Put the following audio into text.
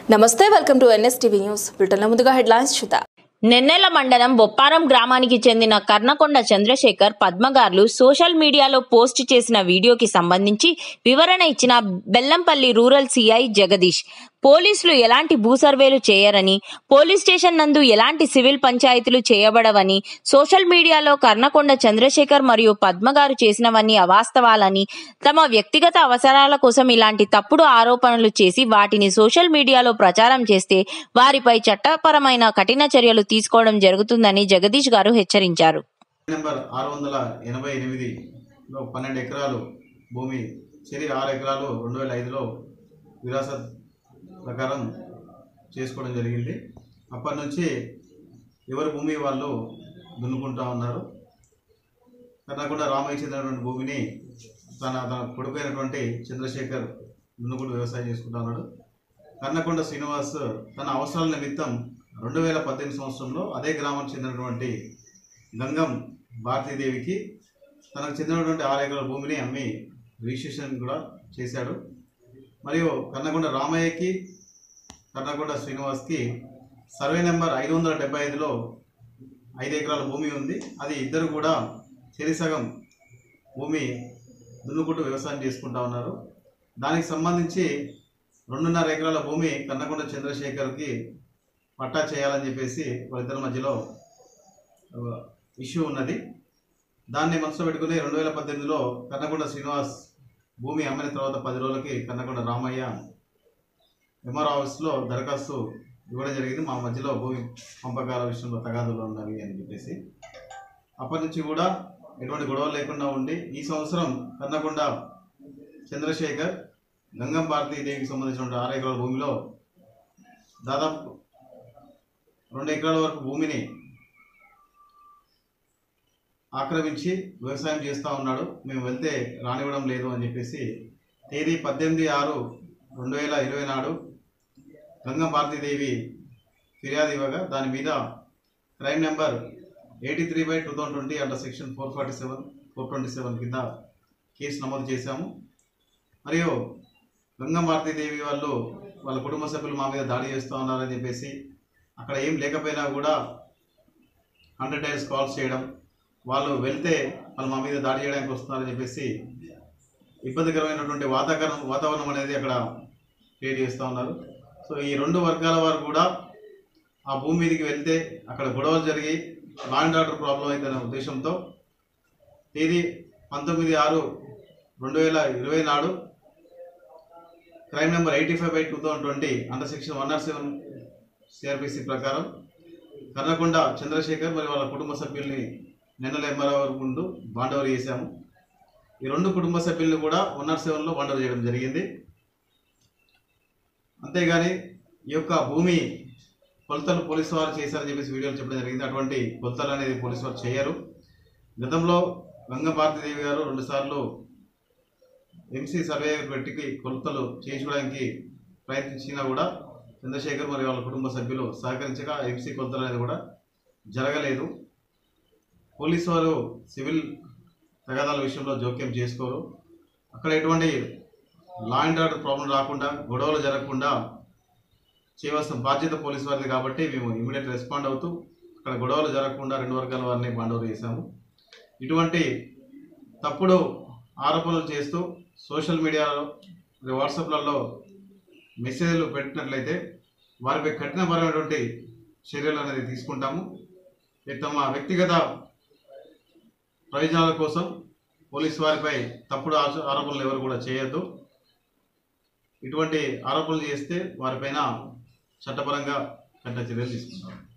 నమస్తే welcome to NSTV news బ్రిటన్లో ముందుగా హెడ్లైన్స్ చూద్దాం నెన్నెల మండలం బొప్పారం గ్రామానికి చెందిన కర్ణకొండ చంద్రశేఖర్ పద్మగార్లు సోషల్ మీడియాలో పోస్ట్ చేసిన వీడియోకి సంబంధించి వివరణ ఇచ్చిన బెల్లంపల్లి రూరల్ సిఐ జగదీష్ పోలీసులు ఎలాంటి భూ సర్వేలు చేయరని పోలీస్ స్టేషన్ నందు ఎలాంటి సివిల్ పంచాయతీలు చేయబడవని సోషల్ మీడియాలో కర్ణకొండ చంద్రశేఖర్ మరియు పద్మగారు చేసినవన్నీ అవాస్తవాలని తమ వ్యక్తిగత అవసరాల కోసం ఇలాంటి తప్పుడు ఆరోపణలు చేసి వాటిని సోషల్ మీడియాలో ప్రచారం చేస్తే వారిపై చట్టపరమైన కఠిన చర్యలు తీసుకోవడం జరుగుతుందని జగదీష్ గారు హెచ్చరించారు నెంబర్ ఆరు వందల ఎనభై ఎనిమిదిలో పన్నెండు ఎకరాలు భూమి చెరి ఆరు ఎకరాలు రెండు వేల ఐదులో విరాసత్ ప్రకారం చేసుకోవడం జరిగింది అప్పటి నుంచి ఎవరి భూమి వాళ్ళు దున్నుకుంటా ఉన్నారు కర్ణాకొండ రామయ్య చెందినటువంటి భూమిని తన తన కొడుకైనటువంటి చంద్రశేఖర్ దున్నుకుంటూ వ్యవసాయం చేసుకుంటా ఉన్నాడు కర్ణకొండ శ్రీనివాస్ తన అవసరాల నిమిత్తం రెండు వేల పద్దెనిమిది సంవత్సరంలో అదే గ్రామానికి చెందినటువంటి గంగం భారతీదేవికి తనకు చెందినటువంటి ఆరు ఎకరాల భూమిని అమ్మి రిజిస్ట్రేషన్ కూడా చేశాడు మరియు కన్నకొండ రామయ్యకి కన్నకొండ శ్రీనివాస్కి సర్వే నెంబర్ ఐదు వందల డెబ్బై ఐదులో ఐదు ఎకరాల భూమి ఉంది అది ఇద్దరు కూడా చెరిసగం భూమి దున్నుకుంటూ వ్యవసాయం చేసుకుంటా ఉన్నారు దానికి సంబంధించి రెండున్నర ఎకరాల భూమి కన్నకొండ చంద్రశేఖర్కి పట్టా చేయాలని చెప్పేసి వాళ్ళిద్దరి మధ్యలో ఇష్యూ ఉన్నది దాన్ని మనసులో పెట్టుకుని రెండు వేల పద్దెనిమిదిలో కన్నకొండ శ్రీనివాస్ భూమి అమ్మిన తర్వాత పది రోజులకి కన్నకొండ రామయ్య ఎంఆర్ ఆఫీస్లో దరఖాస్తు ఇవ్వడం జరిగింది మా మధ్యలో భూమి పంపకాల విషయంలో తగాదులు ఉన్నవి అని చెప్పేసి అప్పటి నుంచి కూడా ఎటువంటి గొడవలు లేకుండా ఉండి ఈ సంవత్సరం కన్నకొండ చంద్రశేఖర్ గంగం భారతీ దేవికి సంబంధించిన ఆరు ఎకరాల భూమిలో దాదాపు రెండు ఎకరాల వరకు భూమిని ఆక్రమించి వ్యవసాయం చేస్తూ ఉన్నాడు మేము వెళ్తే రానివ్వడం లేదు అని చెప్పేసి తేదీ పద్దెనిమిది ఆరు రెండు వేల ఇరవై నాడు గంగం భారతీదేవి ఫిర్యాదు ఇవ్వగా దాని మీద crime number eighty three by two thousand twenty under section four forty seven four twenty seven కింద కేసు నమోదు చేశాము మరియు గంగం భారతీదేవి వాళ్ళు వాళ్ళ కుటుంబ సభ్యులు మా మీద దాడి చేస్తూ ఉన్నారని చెప్పేసి అక్కడ ఏం లేకపోయినా కూడా హండ్రెడ్ టైమ్స్ కాల్స్ చేయడం వాళ్ళు వెళ్తే వాళ్ళు మా మీద దాడి చేయడానికి వస్తున్నారని చెప్పేసి ఇబ్బందికరమైనటువంటి వాతావరణం వాతావరణం అనేది అక్కడ క్రియేట్ చేస్తూ ఉన్నారు సో ఈ రెండు వర్గాల వారు కూడా ఆ భూమి మీదకి వెళ్తే అక్కడ గొడవలు జరిగి లా అండ్ ఆర్డర్ ప్రాబ్లం అయిందనే ఉద్దేశంతో తేదీ పంతొమ్మిది ఆరు రెండు వేల ఇరవై నాడు crime number eighty five by two thousand twenty under section one not seven CrPC ప్రకారం కర్ణకొండ చంద్రశేఖర్ మరియు వాళ్ళ కుటుంబ సభ్యుల్ని నిన్నల ఎంఆర్ఓ ముందు బాండవర్ చేశాము ఈ రెండు కుటుంబ సభ్యుల్ని కూడా వన్ నాట్ సెవెన్లో బాండవర్ చేయడం జరిగింది అంతేగాని ఈ యొక్క భూమి కొలతలు పోలీసు వారు చేశారని చెప్పేసి వీడియోలు చెప్పడం జరిగింది అటువంటి కొలతలు అనేది పోలీసు వారు చేయరు గతంలో గంగ భారతీదేవి గారు రెండుసార్లు ఎంసీ సర్వే పెట్టి కొలతలు చేయించడానికి ప్రయత్నించినా కూడా చంద్రశేఖర్ మరియు వాళ్ళ కుటుంబ సభ్యులు సహకరించగా ఎంసీ కొలతలు అనేది కూడా జరగలేదు పోలీసు వారు సివిల్ తగాదాల విషయంలో జోక్యం చేసుకోరు అక్కడ ఎటువంటి లా అండ్ ఆర్డర్ ప్రాబ్లం రాకుండా గొడవలు జరగకుండా చేయవలసిన బాధ్యత పోలీసు వారిది కాబట్టి మేము ఇమీడియట్ రెస్పాండ్ అవుతూ అక్కడ గొడవలు జరగకుండా రెండు వర్గాల వారిని బాండోరు చేశాము ఇటువంటి తప్పుడు ఆరోపణలు చేస్తూ సోషల్ మీడియాలో మరియు వాట్సాప్లలో మెసేజ్లు పెట్టినట్లయితే వారిపై కఠినపరమైనటువంటి చర్యలు అనేది తీసుకుంటాము ఇది తమ వ్యక్తిగత ప్రయోజనాల కోసం పోలీసు వారిపై తప్పుడు ఆచ- ఆరోపణలు ఎవరు కూడా చేయొద్దు ఇటువంటి ఆరోపణలు చేస్తే వారిపైన చట్టపరంగా కఠిన చర్యలు తీసుకుంటాం